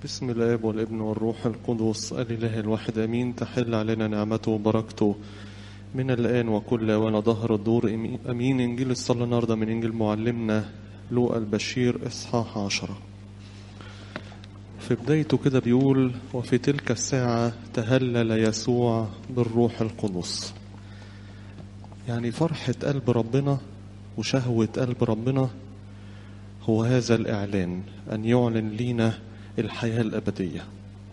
بسم الاب والابن والروح القدس الاله الواحد امين تحل علينا نعمته وبركته من الان وكل وانا ظهر الدور امين انجيل الصلاه النهارده من انجيل معلمنا لوقا البشير اصحاح عشرة في بدايته كده بيقول وفي تلك الساعة تهلل يسوع بالروح القدس يعني فرحة قلب ربنا وشهوة قلب ربنا هو هذا الإعلان أن يعلن لينا الحياة الأبدية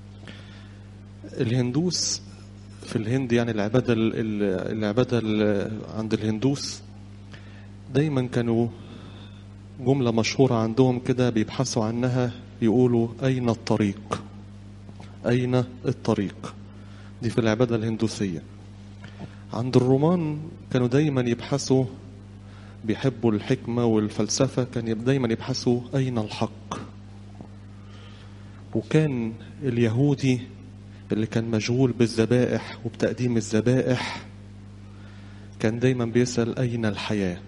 الهندوس في الهند يعني العبادة العبادة عند الهندوس دايما كانوا جملة مشهورة عندهم كده بيبحثوا عنها يقولوا أين الطريق أين الطريق دي في العبادة الهندوسية عند الرومان كانوا دايما يبحثوا بيحبوا الحكمة والفلسفة كان دايما يبحثوا أين الحق وكان اليهودي اللي كان مشغول بالذبائح وبتقديم الذبائح كان دايما بيسأل أين الحياة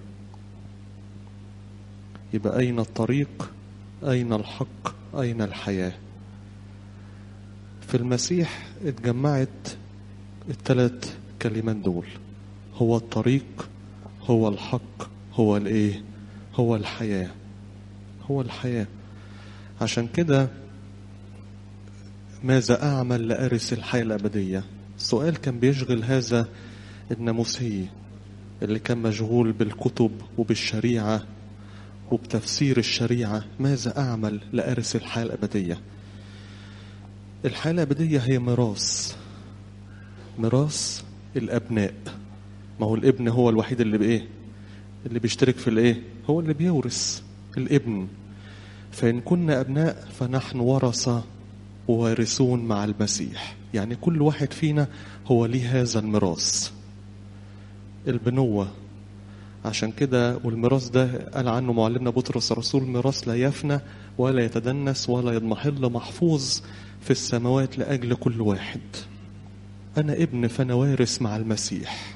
يبقى أين الطريق أين الحق أين الحياة في المسيح اتجمعت الثلاث كلمات دول هو الطريق هو الحق هو الايه هو الحياة هو الحياة عشان كده ماذا أعمل لأرث الحياة الأبدية السؤال كان بيشغل هذا الناموسي اللي كان مشغول بالكتب وبالشريعة وبتفسير الشريعة ماذا أعمل لأرث الحياة الأبدية الحياة الأبدية هي ميراث ميراث الأبناء ما هو الابن هو الوحيد اللي بإيه اللي بيشترك في الإيه هو اللي بيورث الابن فإن كنا أبناء فنحن ورثة ووارثون مع المسيح يعني كل واحد فينا هو ليه هذا الميراث البنوة عشان كده والميراث ده قال عنه معلمنا بطرس الرسول ميراث لا يفنى ولا يتدنس ولا يضمحل محفوظ في السماوات لأجل كل واحد أنا ابن فأنا وارث مع المسيح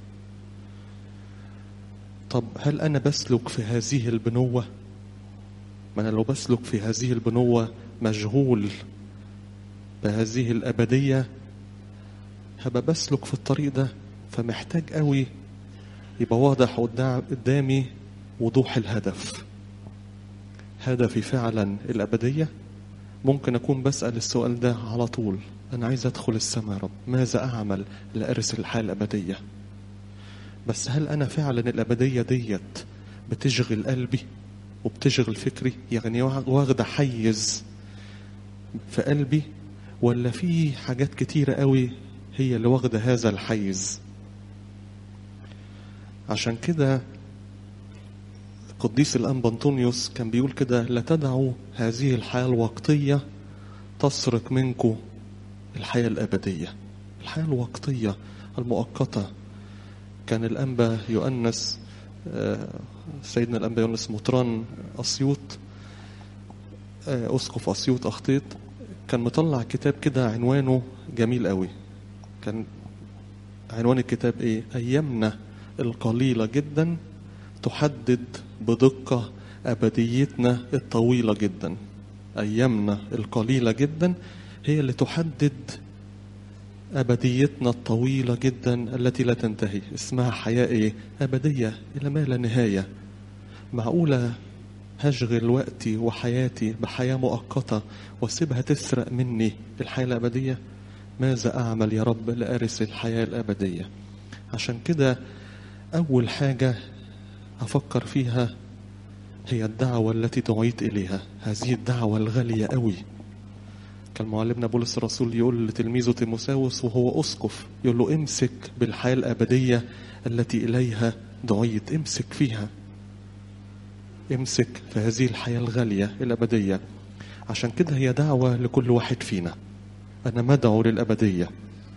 طب هل أنا بسلك في هذه البنوة ما أنا لو بسلك في هذه البنوة مشغول بهذه الأبدية هبقى بسلك في الطريق ده فمحتاج قوي يبقى واضح قدامي وضوح الهدف هدفي فعلا الأبدية ممكن أكون بسأل السؤال ده على طول أنا عايز أدخل السماء يا رب ماذا أعمل لأرث الحياة الأبدية بس هل أنا فعلا الأبدية ديت بتشغل قلبي وبتشغل فكري يعني واخدة حيز في قلبي ولا في حاجات كتيرة قوي هي اللي واخدة هذا الحيز عشان كده قديس الأنبا أنطونيوس كان بيقول كده لا تدعوا هذه الحياة الوقتية تسرق منكم الحياة الأبدية الحياة الوقتية المؤقتة كان الأنبا يؤنس سيدنا الأنبا يونس مطران أسيوط أسقف أسيوط أخطيط كان مطلع كتاب كده عنوانه جميل قوي كان عنوان الكتاب ايه ايامنا القليله جدا تحدد بدقه ابديتنا الطويله جدا ايامنا القليله جدا هي اللي تحدد ابديتنا الطويله جدا التي لا تنتهي اسمها حياه ايه ابديه الى ما لا نهايه معقوله هشغل وقتي وحياتي بحياة مؤقتة واسيبها تسرق مني الحياة الأبدية ماذا أعمل يا رب لأرث الحياة الأبدية عشان كده أول حاجة أفكر فيها هي الدعوة التي دعيت إليها هذه الدعوة الغالية قوي كان معلمنا بولس الرسول يقول لتلميذه تيموساوس وهو أسقف يقول له امسك بالحياة الأبدية التي إليها دعيت امسك فيها امسك في هذه الحياة الغالية الأبدية عشان كده هي دعوة لكل واحد فينا أنا مدعو للأبدية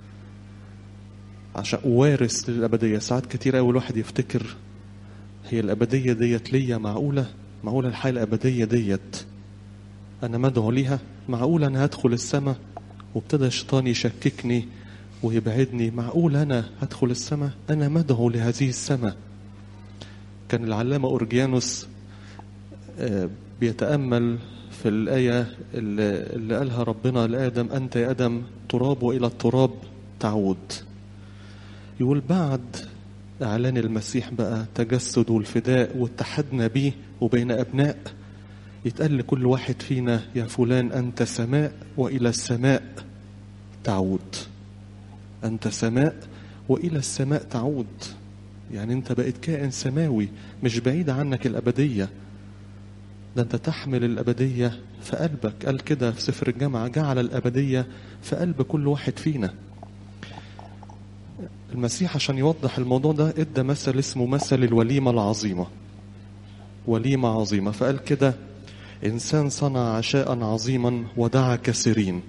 عشان أوارث للأبدية ساعات كتير أوي الواحد يفتكر هي الأبدية ديت ليا معقولة معقولة الحياة الأبدية ديت أنا مدعو ليها معقولة أنا هدخل السماء وابتدى الشيطان يشككني ويبعدني معقول أنا هدخل السماء أنا مدعو لهذه السماء كان العلامة أورجيانوس بيتأمل في الآية اللي, اللي قالها ربنا لآدم أنت يا آدم تراب وإلى التراب تعود يقول بعد إعلان المسيح بقى تجسد والفداء واتحدنا بيه وبين أبناء يتقال لكل واحد فينا يا فلان أنت سماء وإلى السماء تعود أنت سماء وإلى السماء تعود يعني أنت بقيت كائن سماوي مش بعيد عنك الأبدية ده أنت تحمل الأبدية في قلبك قال كده في سفر الجامعة جعل الأبدية في قلب كل واحد فينا المسيح عشان يوضح الموضوع ده ادى مثل اسمه مثل الوليمة العظيمة وليمة عظيمة فقال كده إنسان صنع عشاء عظيما ودعا كثيرين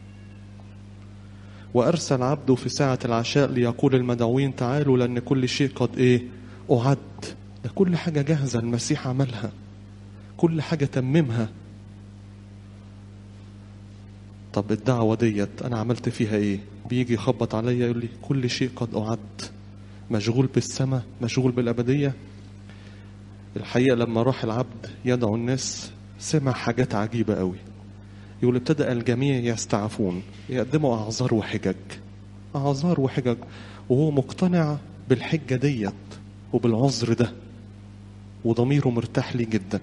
وأرسل عبده في ساعة العشاء ليقول المدعوين تعالوا لأن كل شيء قد إيه أعد ده كل حاجة جاهزة المسيح عملها كل حاجة تممها طب الدعوة ديت أنا عملت فيها إيه بيجي يخبط عليا يقول لي كل شيء قد أعد مشغول بالسماء مشغول بالأبدية الحقيقة لما راح العبد يدعو الناس سمع حاجات عجيبة قوي يقول ابتدأ الجميع يستعفون يقدموا أعذار وحجج أعذار وحجج وهو مقتنع بالحجة ديت وبالعذر ده وضميره مرتاح ليه جدا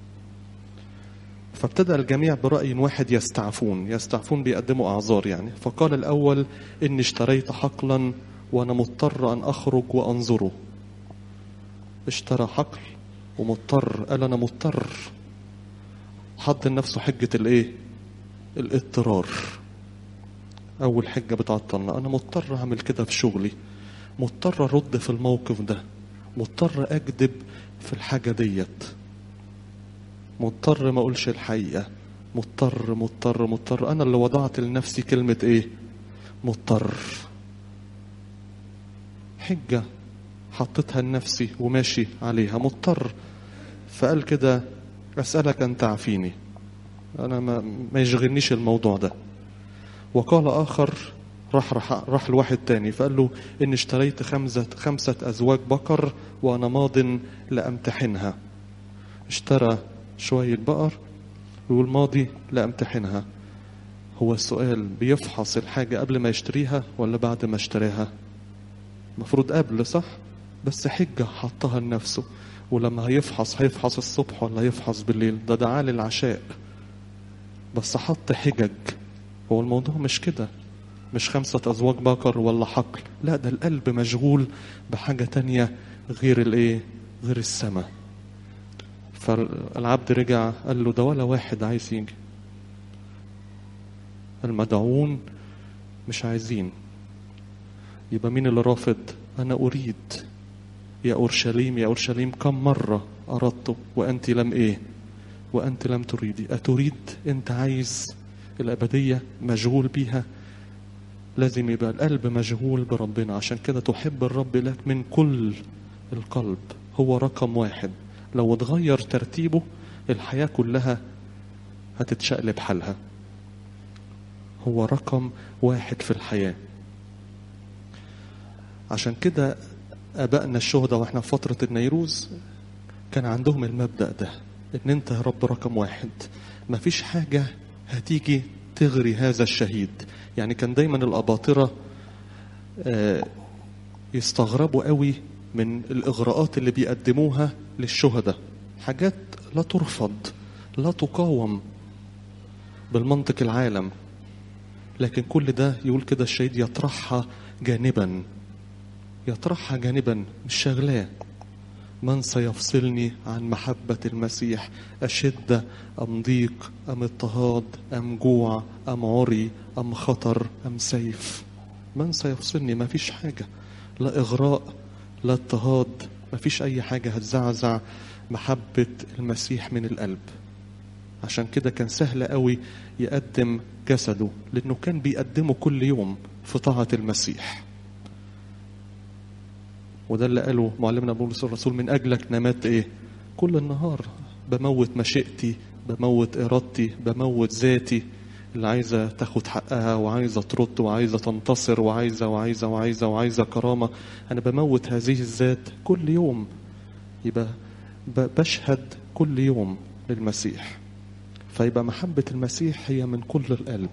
فابتدأ الجميع برأي واحد يستعفون يستعفون بيقدموا أعذار يعني فقال الأول إني اشتريت حقلا وأنا مضطر أن أخرج وأنظره اشترى حقل ومضطر قال أنا مضطر حط لنفسه حجة الإيه الاضطرار أول حجة بتعطلنا أنا مضطر أعمل كده في شغلي مضطر أرد في الموقف ده مضطر أكذب في الحاجة ديت مضطر ما أقولش الحقيقة مضطر مضطر مضطر أنا اللي وضعت لنفسي كلمة إيه مضطر حجة حطيتها لنفسي وماشي عليها مضطر فقال كده أسألك أن تعفيني أنا ما, ما يشغلنيش الموضوع ده وقال آخر راح راح راح لواحد تاني فقال له إني اشتريت خمسة خمسة أزواج بقر وأنا ماض لأمتحنها اشترى شوية بقر ويقول ماضي لأمتحنها هو السؤال بيفحص الحاجة قبل ما يشتريها ولا بعد ما اشتراها المفروض قبل صح بس حجة حطها لنفسه ولما هيفحص هيفحص الصبح ولا هيفحص بالليل ده دعاه للعشاء بس حط حجج هو الموضوع مش كده مش خمسة أزواج بقر ولا حقل لا ده القلب مشغول بحاجة تانية غير الايه غير السماء فالعبد رجع قال له ده ولا واحد عايز يجي المدعوون مش عايزين يبقى مين اللي رافض أنا أريد يا أورشليم يا أورشليم كم مرة أردت وأنت لم إيه وأنت لم تريدي أتريد أنت عايز الأبدية مشغول بيها لازم يبقى القلب مشغول بربنا عشان كده تحب الرب لك من كل القلب هو رقم واحد لو اتغير ترتيبه الحياة كلها هتتشقلب حالها هو رقم واحد في الحياة عشان كده أبائنا الشهداء واحنا في فترة النيروز كان عندهم المبدأ ده ان انت يا رب رقم واحد مفيش حاجة هتيجي تغري هذا الشهيد يعني كان دايما الأباطرة يستغربوا قوي من الإغراءات اللي بيقدموها للشهداء حاجات لا ترفض لا تقاوم بالمنطق العالم لكن كل ده يقول كده الشهيد يطرحها جانبا يطرحها جانبا مش شغلاه من سيفصلني عن محبة المسيح أشدة أم ضيق أم اضطهاد أم جوع أم عري أم خطر أم سيف من سيفصلني ما فيش حاجة لا إغراء لا اضطهاد ما فيش أي حاجة هتزعزع محبة المسيح من القلب عشان كده كان سهل قوي يقدم جسده لأنه كان بيقدمه كل يوم في طاعة المسيح وده اللي قاله معلمنا بولس الرسول من أجلك نمت إيه كل النهار بموت مشيئتي بموت إرادتي بموت ذاتي اللي عايزة تاخد حقها وعايزة ترد وعايزة تنتصر وعايزة وعايزة وعايزة وعايزة كرامة أنا بموت هذه الذات كل يوم يبقى بشهد كل يوم للمسيح فيبقى محبة المسيح هي من كل القلب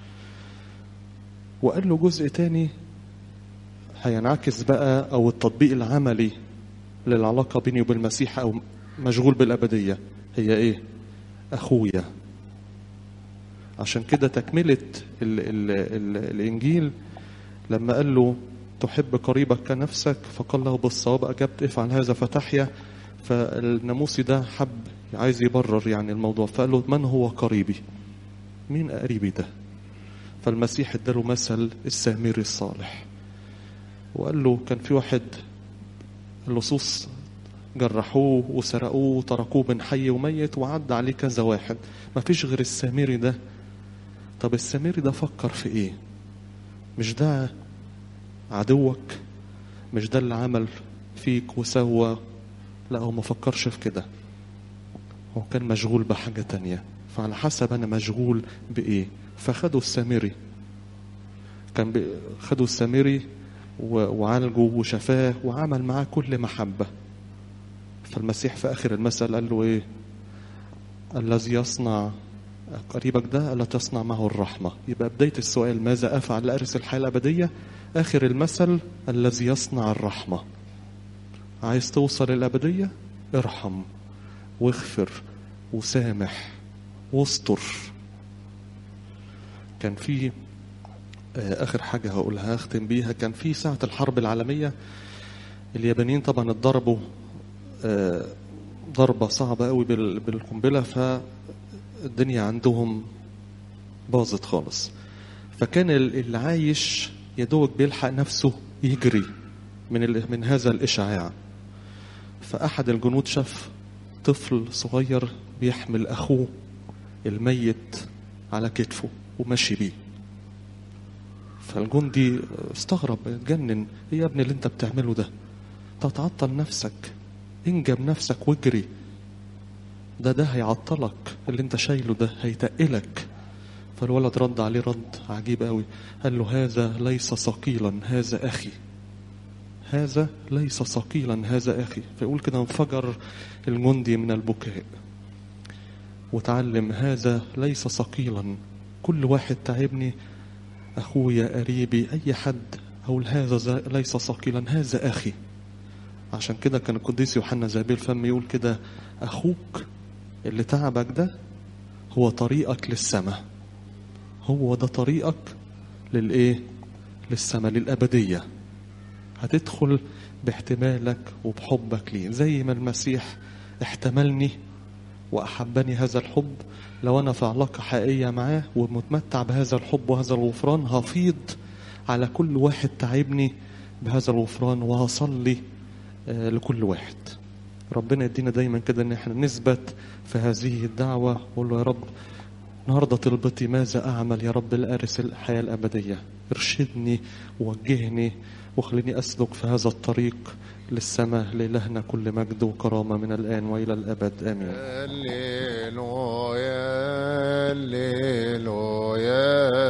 وقال له جزء تاني هينعكس بقى او التطبيق العملي للعلاقة بيني وبين المسيح او مشغول بالأبدية هي ايه اخويا عشان كده تكملة ال ال ال الانجيل لما قال له تحب قريبك كنفسك فقال له بالصواب اجبت افعل هذا فتحيا فالناموسي ده حب عايز يبرر يعني الموضوع فقال له من هو قريبي مين قريبي ده فالمسيح اداله مثل السامري الصالح وقال له كان في واحد اللصوص جرحوه وسرقوه وتركوه من حي وميت وعدى عليه كذا واحد ما فيش غير السامري ده طب السامري ده فكر في ايه مش ده عدوك مش ده اللي عمل فيك وسوى لا هو ما فكرش في كده هو كان مشغول بحاجة تانية فعلى حسب أنا مشغول بإيه فخدوا السامري كان بي... خدوا السامري و... وعالجه وشفاه وعمل معاه كل محبة فالمسيح في آخر المثل قال له إيه الذي يصنع قريبك ده ألا تصنع معه الرحمة يبقى بداية السؤال ماذا أفعل لأرث الحياة الأبدية آخر المثل الذي يصنع الرحمة عايز توصل للأبدية ارحم واغفر وسامح واستر كان في آخر حاجة هقولها أختم بيها كان في ساعة الحرب العالمية اليابانيين طبعا اتضربوا ضربة صعبة قوي بالقنبلة فالدنيا عندهم باظت خالص فكان اللي عايش يا دوب بيلحق نفسه يجري من من هذا الإشعاع فأحد الجنود شاف طفل صغير بيحمل أخوه الميت على كتفه وماشي بيه فالجندي استغرب اتجنن ايه يا ابني اللي انت بتعمله ده تتعطل نفسك انجب نفسك واجري ده ده هيعطلك اللي انت شايله ده هيتقلك فالولد رد عليه رد عجيب قوي قال له هذا ليس ثقيلا هذا اخي هذا ليس ثقيلا هذا اخي فيقول كده انفجر الجندي من البكاء وتعلم هذا ليس ثقيلا كل واحد تعبني اخويا قريبي اي حد اقول هذا ليس ثقيلا هذا اخي عشان كده كان القديس يوحنا زابيل فم يقول كده اخوك اللي تعبك ده هو طريقك للسماء هو ده طريقك للايه للسماء للابديه هتدخل باحتمالك وبحبك ليه زي ما المسيح احتملني واحبني هذا الحب لو انا في علاقه حقيقيه معاه ومتمتع بهذا الحب وهذا الغفران هفيض على كل واحد تعبني بهذا الغفران وهصلي آه لكل واحد ربنا يدينا دايما كده ان احنا نثبت في هذه الدعوه وقول له يا رب النهارده طلبتي ماذا اعمل يا رب لارث الحياه الابديه ارشدني ووجهني وخليني اسلك في هذا الطريق للسماء لإلهنا كل مجد وكرامة من الآن وإلى الأبد آمين هللويا هللويا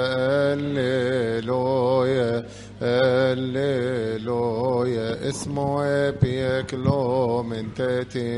هللويا هللويا اسمه بيكلو من تاتي